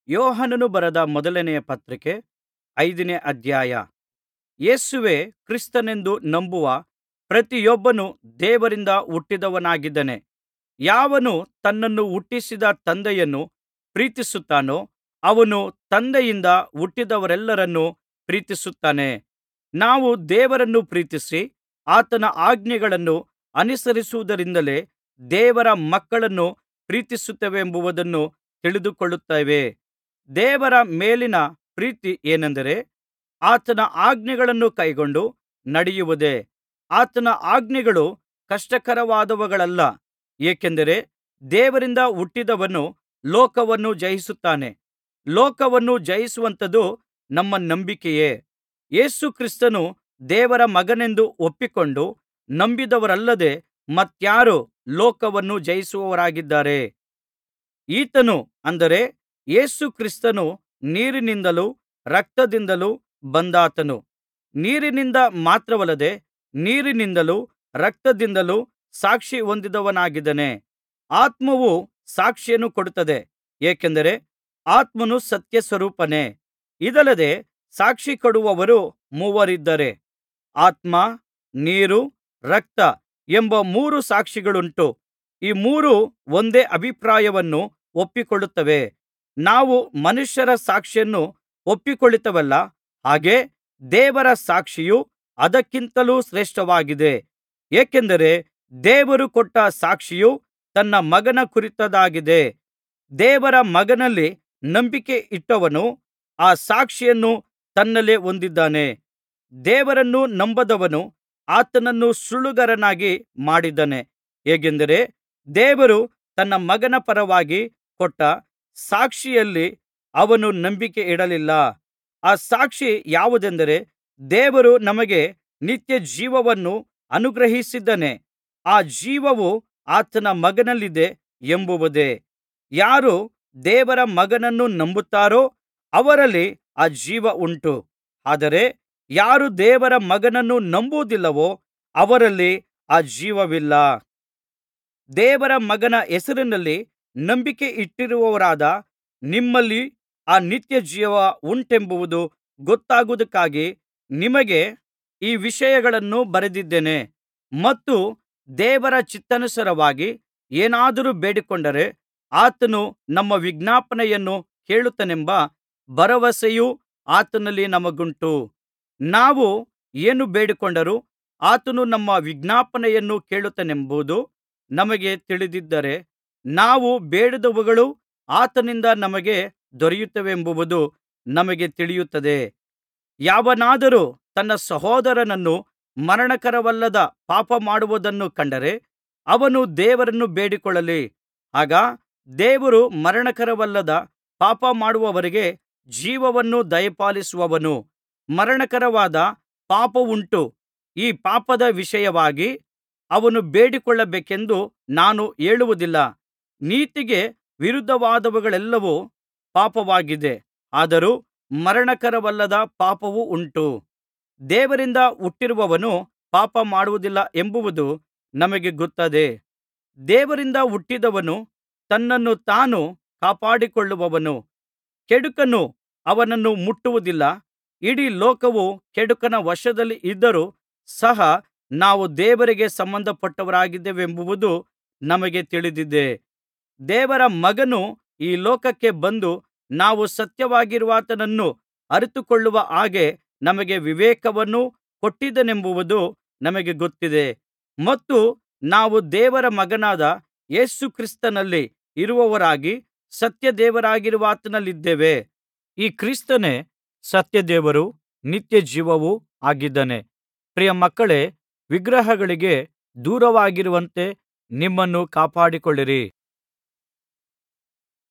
ಯೋಹಾನನು ಬರೆದ ಮೊದಲನೆಯ ಪತ್ರಿಕೆ ಐದನೇ ಅಧ್ಯಾಯ ಯೇಸುವೇ ಕ್ರಿಸ್ತನೆಂದು ನಂಬುವ ಪ್ರತಿಯೊಬ್ಬನು ದೇವರಿಂದ ಹುಟ್ಟಿದವನಾಗಿದ್ದಾನೆ ಯಾವನು ತನ್ನನ್ನು ಹುಟ್ಟಿಸಿದ ತಂದೆಯನ್ನು ಪ್ರೀತಿಸುತ್ತಾನೋ ಅವನು ತಂದೆಯಿಂದ ಹುಟ್ಟಿದವರೆಲ್ಲರನ್ನೂ ಪ್ರೀತಿಸುತ್ತಾನೆ ನಾವು ದೇವರನ್ನು ಪ್ರೀತಿಸಿ ಆತನ ಆಜ್ಞೆಗಳನ್ನು ಅನುಸರಿಸುವುದರಿಂದಲೇ ದೇವರ ಮಕ್ಕಳನ್ನು ಪ್ರೀತಿಸುತ್ತೇವೆಂಬುದನ್ನು ತಿಳಿದುಕೊಳ್ಳುತ್ತೇವೆ ದೇವರ ಮೇಲಿನ ಪ್ರೀತಿ ಏನೆಂದರೆ ಆತನ ಆಜ್ಞೆಗಳನ್ನು ಕೈಕೊಂಡು ನಡೆಯುವುದೇ ಆತನ ಆಜ್ಞೆಗಳು ಕಷ್ಟಕರವಾದವುಗಳಲ್ಲ ಏಕೆಂದರೆ ದೇವರಿಂದ ಹುಟ್ಟಿದವನು ಲೋಕವನ್ನು ಜಯಿಸುತ್ತಾನೆ ಲೋಕವನ್ನು ಜಯಿಸುವಂಥದ್ದು ನಮ್ಮ ನಂಬಿಕೆಯೇ ಯೇಸು ಕ್ರಿಸ್ತನು ದೇವರ ಮಗನೆಂದು ಒಪ್ಪಿಕೊಂಡು ನಂಬಿದವರಲ್ಲದೆ ಮತ್ತಾರು ಲೋಕವನ್ನು ಜಯಿಸುವವರಾಗಿದ್ದಾರೆ ಈತನು ಅಂದರೆ ಯೇಸು ಕ್ರಿಸ್ತನು ನೀರಿನಿಂದಲೂ ರಕ್ತದಿಂದಲೂ ಬಂದಾತನು ನೀರಿನಿಂದ ಮಾತ್ರವಲ್ಲದೆ ನೀರಿನಿಂದಲೂ ರಕ್ತದಿಂದಲೂ ಸಾಕ್ಷಿ ಹೊಂದಿದವನಾಗಿದ್ದಾನೆ ಆತ್ಮವು ಸಾಕ್ಷಿಯನ್ನು ಕೊಡುತ್ತದೆ ಏಕೆಂದರೆ ಆತ್ಮನು ಸತ್ಯಸ್ವರೂಪನೇ ಇದಲ್ಲದೆ ಸಾಕ್ಷಿ ಕೊಡುವವರು ಮೂವರಿದ್ದಾರೆ ಆತ್ಮ ನೀರು ರಕ್ತ ಎಂಬ ಮೂರು ಸಾಕ್ಷಿಗಳುಂಟು ಈ ಮೂರೂ ಒಂದೇ ಅಭಿಪ್ರಾಯವನ್ನು ಒಪ್ಪಿಕೊಳ್ಳುತ್ತವೆ ನಾವು ಮನುಷ್ಯರ ಸಾಕ್ಷಿಯನ್ನು ಒಪ್ಪಿಕೊಳ್ಳುತ್ತೇವಲ್ಲಾ ಹಾಗೆ ದೇವರ ಸಾಕ್ಷಿಯು ಅದಕ್ಕಿಂತಲೂ ಶ್ರೇಷ್ಠವಾಗಿದೆ ಏಕೆಂದರೆ ದೇವರು ಕೊಟ್ಟ ಸಾಕ್ಷಿಯು ತನ್ನ ಮಗನ ಕುರಿತದ್ದಾಗಿದೆ ದೇವರ ಮಗನಲ್ಲಿ ನಂಬಿಕೆ ಇಟ್ಟವನು ಆ ಸಾಕ್ಷಿಯನ್ನು ತನ್ನಲ್ಲೇ ಹೊಂದಿದ್ದಾನೆ ದೇವರನ್ನು ನಂಬದವನು ಆತನನ್ನು ಸುಳ್ಳುಗಾರನಾಗಿ ಮಾಡಿದ್ದಾನೆ ಹೇಗೆಂದರೆ ದೇವರು ತನ್ನ ಮಗನ ಪರವಾಗಿ ಕೊಟ್ಟ ಸಾಕ್ಷಿಯಲ್ಲಿ ಅವನು ನಂಬಿಕೆ ಇಡಲಿಲ್ಲ ಆ ಸಾಕ್ಷಿ ಯಾವುದೆಂದರೆ ದೇವರು ನಮಗೆ ನಿತ್ಯ ಜೀವವನ್ನು ಅನುಗ್ರಹಿಸಿದ್ದಾನೆ ಆ ಜೀವವು ಆತನ ಮಗನಲ್ಲಿದೆ ಎಂಬುದೇ ಯಾರು ದೇವರ ಮಗನನ್ನು ನಂಬುತ್ತಾರೋ ಅವರಲ್ಲಿ ಆ ಜೀವ ಉಂಟು ಆದರೆ ಯಾರು ದೇವರ ಮಗನನ್ನು ನಂಬುವುದಿಲ್ಲವೋ ಅವರಲ್ಲಿ ಆ ಜೀವವಿಲ್ಲ ದೇವರ ಮಗನ ಹೆಸರಿನಲ್ಲಿ ನಂಬಿಕೆ ಇಟ್ಟಿರುವವರಾದ ನಿಮ್ಮಲ್ಲಿ ಆ ನಿತ್ಯ ಜೀವ ಉಂಟೆಂಬುದು ಗೊತ್ತಾಗುವುದಕ್ಕಾಗಿ ನಿಮಗೆ ಈ ವಿಷಯಗಳನ್ನು ಬರೆದಿದ್ದೇನೆ ಮತ್ತು ದೇವರ ಚಿತ್ತಾನುಸಾರವಾಗಿ ಏನಾದರೂ ಬೇಡಿಕೊಂಡರೆ ಆತನು ನಮ್ಮ ವಿಜ್ಞಾಪನೆಯನ್ನು ಕೇಳುತ್ತಾನೆಂಬ ಭರವಸೆಯು ಆತನಲ್ಲಿ ನಮಗುಂಟು ನಾವು ಏನು ಬೇಡಿಕೊಂಡರೂ ಆತನು ನಮ್ಮ ವಿಜ್ಞಾಪನೆಯನ್ನು ಕೇಳುತ್ತಾನೆಂಬುದು ನಮಗೆ ತಿಳಿದಿದ್ದರೆ ನಾವು ಬೇಡಿದವುಗಳು ಆತನಿಂದ ನಮಗೆ ದೊರೆಯುತ್ತವೆಂಬುದು ನಮಗೆ ತಿಳಿಯುತ್ತದೆ ಯಾವನಾದರೂ ತನ್ನ ಸಹೋದರನನ್ನು ಮರಣಕರವಲ್ಲದ ಪಾಪ ಮಾಡುವುದನ್ನು ಕಂಡರೆ ಅವನು ದೇವರನ್ನು ಬೇಡಿಕೊಳ್ಳಲಿ ಆಗ ದೇವರು ಮರಣಕರವಲ್ಲದ ಪಾಪ ಮಾಡುವವರಿಗೆ ಜೀವವನ್ನು ದಯಪಾಲಿಸುವನು ಮರಣಕರವಾದ ಪಾಪವುಂಟು ಈ ಪಾಪದ ವಿಷಯವಾಗಿ ಅವನು ಬೇಡಿಕೊಳ್ಳಬೇಕೆಂದು ನಾನು ಹೇಳುವುದಿಲ್ಲ ನೀತಿಗೆ ವಿರುದ್ಧವಾದವುಗಳೆಲ್ಲವೂ ಪಾಪವಾಗಿದೆ ಆದರೂ ಮರಣಕರವಲ್ಲದ ಪಾಪವು ಉಂಟು ದೇವರಿಂದ ಹುಟ್ಟಿರುವವನು ಪಾಪ ಮಾಡುವುದಿಲ್ಲ ಎಂಬುದು ನಮಗೆ ಗೊತ್ತದೆ ದೇವರಿಂದ ಹುಟ್ಟಿದವನು ತನ್ನನ್ನು ತಾನು ಕಾಪಾಡಿಕೊಳ್ಳುವನು ಕೆಡುಕನು ಅವನನ್ನು ಮುಟ್ಟುವುದಿಲ್ಲ ಇಡೀ ಲೋಕವು ಕೆಡುಕನ ವಶದಲ್ಲಿ ಇದ್ದರೂ ಸಹ ನಾವು ದೇವರಿಗೆ ಸಂಬಂಧಪಟ್ಟವರಾಗಿದ್ದೇವೆಂಬುದು ನಮಗೆ ತಿಳಿದಿದೆ ದೇವರ ಮಗನು ಈ ಲೋಕಕ್ಕೆ ಬಂದು ನಾವು ಸತ್ಯವಾಗಿರುವಾತನನ್ನು ಅರಿತುಕೊಳ್ಳುವ ಹಾಗೆ ನಮಗೆ ವಿವೇಕವನ್ನು ಕೊಟ್ಟಿದ್ದಾನೆಂಬುದು ನಮಗೆ ಗೊತ್ತಿದೆ ಮತ್ತು ನಾವು ದೇವರ ಮಗನಾದ ಯೇಸು ಕ್ರಿಸ್ತನಲ್ಲಿ ಇರುವವರಾಗಿ ಸತ್ಯದೇವರಾಗಿರುವಾತನಲ್ಲಿದ್ದೇವೆ ಈ ಕ್ರಿಸ್ತನೇ ಸತ್ಯದೇವರೂ ನಿತ್ಯಜೀವವೂ ಆಗಿದ್ದಾನೆ ಪ್ರಿಯ ಮಕ್ಕಳೇ ವಿಗ್ರಹಗಳಿಗೆ ದೂರವಾಗಿರುವಂತೆ ನಿಮ್ಮನ್ನು ಕಾಪಾಡಿಕೊಳ್ಳಿರಿ